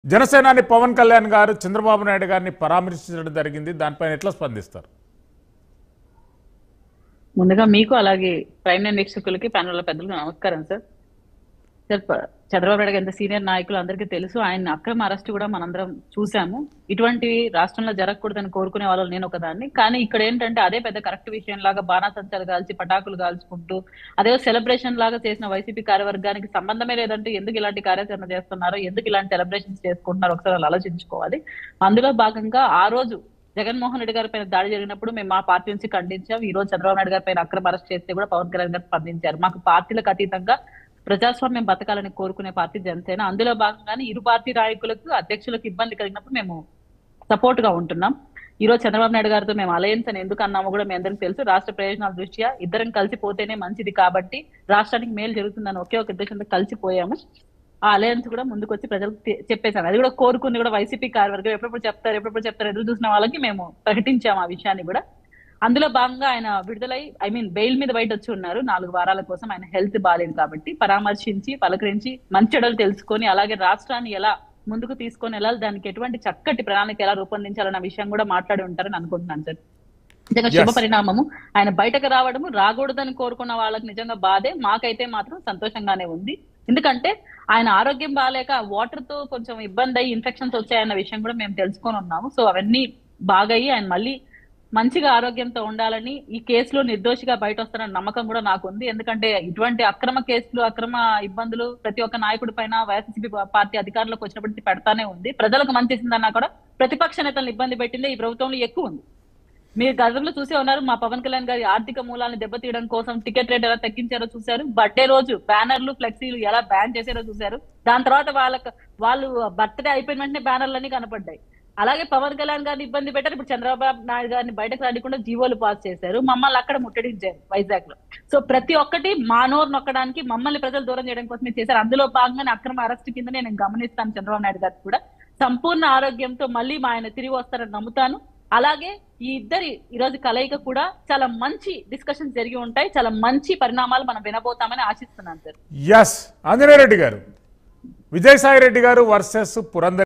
జనసేనాని పవన్ కళ్యాణ్ గారు చంద్రబాబు నాయుడు గారిని పరామర్శించడం జరిగింది దానిపైన ఎట్లా స్పందిస్తారు ముందుగా మీకు అలాగే ప్రైమ్ నైన్ వీక్షకులకి ప్యానల్ పెద్దలకు నమస్కారం సార్ సార్ ప- చంద్రబాబు నాయుడు గారి సీనియర్ నాయకులు అందరికీ తెలుసు ఆయన అక్రమ అరెస్ట్ కూడా మనందరం చూసాము ఇటువంటివి రాష్ట్రంలో జరగకూడదని కోరుకునే వాళ్ళు నేను ఒకదాన్ని కానీ ఇక్కడ ఏంటంటే అదే పెద్ద కరెక్ట్ విషయం లాగా బాణాసంచాలు కాల్చి పటాకులు కాల్చుకుంటూ అదే సెలబ్రేషన్ లాగా చేసిన వైసీపీ కార్యవర్గానికి సంబంధమే లేదంటే ఎందుకు ఇలాంటి కార్యాచరణ చేస్తున్నారో ఎందుకు ఇలాంటి సెలబ్రేషన్స్ చేసుకుంటున్నారో ఒకసారి వాళ్ళు ఆలోచించుకోవాలి అందులో భాగంగా ఆ రోజు జగన్మోహన్ రెడ్డి గారి పైన దాడి జరిగినప్పుడు మేము మా పార్టీ నుంచి ఖండించాం ఈ రోజు చంద్రబాబు నాయుడు గారి పైన అక్రమ అరెస్ట్ చేస్తే కూడా పవన్ కళ్యాణ్ గారు స్పందించారు మాకు పార్టీలకు అతీతంగా ప్రజాస్వామ్యం బతకాలని కోరుకునే పార్టీ జనసేన అందులో భాగంగానే ఇరు పార్టీ నాయకులకు అధ్యక్షులకు ఇబ్బంది కలిగినప్పుడు మేము సపోర్ట్ గా ఉంటున్నాం ఈ రోజు చంద్రబాబు నాయుడు గారితో మేము అలయన్స్ అని ఎందుకు అన్నామో కూడా మీ అందరికీ తెలుసు రాష్ట్ర ప్రయోజనాల దృష్ట్యా ఇద్దరం కలిసిపోతేనే మంచిది కాబట్టి రాష్ట్రానికి మేలు జరుగుతుందని ఒకే ఒక ఉద్దేశంతో కలిసిపోయాము ఆ అలయన్స్ కూడా ముందుకు వచ్చి ప్రజలకు తె- చెప్పేశాను అది కూడా కోరుకుంది కూడా వైసీపీ కార్యవర్గం ఎప్పుడెప్పుడు చెప్తారు ఎప్పుడెప్పుడు చెప్తారు ఎదురు చూసిన వాళ్ళకి మేము ప్రకటించాము ఆ విషయాన్ని కూడా అందులో భాగంగా ఆయన విడుదలై ఐ మీన్ బెయిల్ మీద బయట వచ్చి ఉన్నారు నాలుగు వారాల కోసం ఆయన హెల్త్ బాగాలేదు కాబట్టి పరామర్శించి పలకరించి మంచెడలు తెలుసుకొని అలాగే రాష్ట్రాన్ని ఎలా ముందుకు తీసుకొని వెళ్ళాలి దానికి ఎటువంటి చక్కటి ప్రణాళిక ఎలా రూపొందించాలన్న విషయం కూడా మాట్లాడి ఉంటారని అనుకుంటున్నాను సార్ నిజంగా Yes. శుభ పరిణామము ఆయన బయటకు రావడము రాకూడదని కోరుకున్న వాళ్ళకి నిజంగా బాధే మాకైతే మాత్రం సంతోషంగానే ఉంది ఎందుకంటే ఆయన ఆరోగ్యం బాగాలేక వాటర్ తో కొంచెం ఇబ్బంది అయ్యి ఇన్ఫెక్షన్స్ వచ్చాయన్న విషయం కూడా మేము తెలుసుకొని ఉన్నాము సో అవన్నీ బాగయ్యి ఆయన మళ్ళీ మంచిగా ఆరోగ్యంతో ఉండాలని ఈ కేసులో నిర్దోషిగా బయట వస్తారన్న నమ్మకం కూడా నాకు ఉంది ఎందుకంటే ఇటువంటి అక్రమ కేసులు అక్రమ ఇబ్బందులు ప్రతి ఒక్క నాయకుడి పైన వైఎస్సీపీ పార్టీ అధికారంలోకి వచ్చినప్పటికీ పెడతానే ఉంది ప్రజలకు మంచి చేసిందన్నా కూడా ప్రతిపక్ష నేతలను ఇబ్బంది పెట్టింది ఈ ప్రభుత్వంలో ఎక్కువ ఉంది మీరు గతంలో చూసే ఉన్నారు మా పవన్ కళ్యాణ్ గారి ఆర్థిక మూలాలను దెబ్బతీయడం కోసం టికెట్ రేట్ ఎలా తగ్గించారో చూశారు బర్త్డే రోజు బ్యానర్లు ఫ్లెక్సీలు ఎలా బ్యాన్ చేశారో చూశారు దాని తర్వాత వాళ్ళకి వాళ్ళు బర్త్డే అయిపోయిన వెంటనే బ్యానర్లన్నీ కనపడ్డాయి అలాగే పవన్ కళ్యాణ్ గారిని ఇబ్బంది పెట్టారు ఇప్పుడు చంద్రబాబు నాయుడు గారిని బయటకు రానికుండా జీవోలు పాస్ చేశారు మమ్మల్ని అక్కడ ముట్టడించారు వైజాగ్ లో సో ప్రతి ఒక్కటి మా నోరు నొక్కడానికి మమ్మల్ని ప్రజలు దూరం చేయడం కోసమే చేశారు అందులో భాగంగానే అక్రమ అరెస్ట్ కింద నేను గమనిస్తాను చంద్రబాబు నాయుడు గారికి కూడా సంపూర్ణ ఆరోగ్యంతో మళ్ళీ మా ఆయన తిరిగి వస్తారని నమ్ముతాను అలాగే ఈ ఇద్దరి ఈ రోజు కలయిక కూడా చాలా మంచి డిస్కషన్స్ జరిగి ఉంటాయి చాలా మంచి పరిణామాలు మనం వినబోతామని ఆశిస్తున్నాను సార్ ఎస్ ఆంజనేయ రెడ్డి గారు విజయసాయి రెడ్డి గారు వర్సెస్ పురంధర్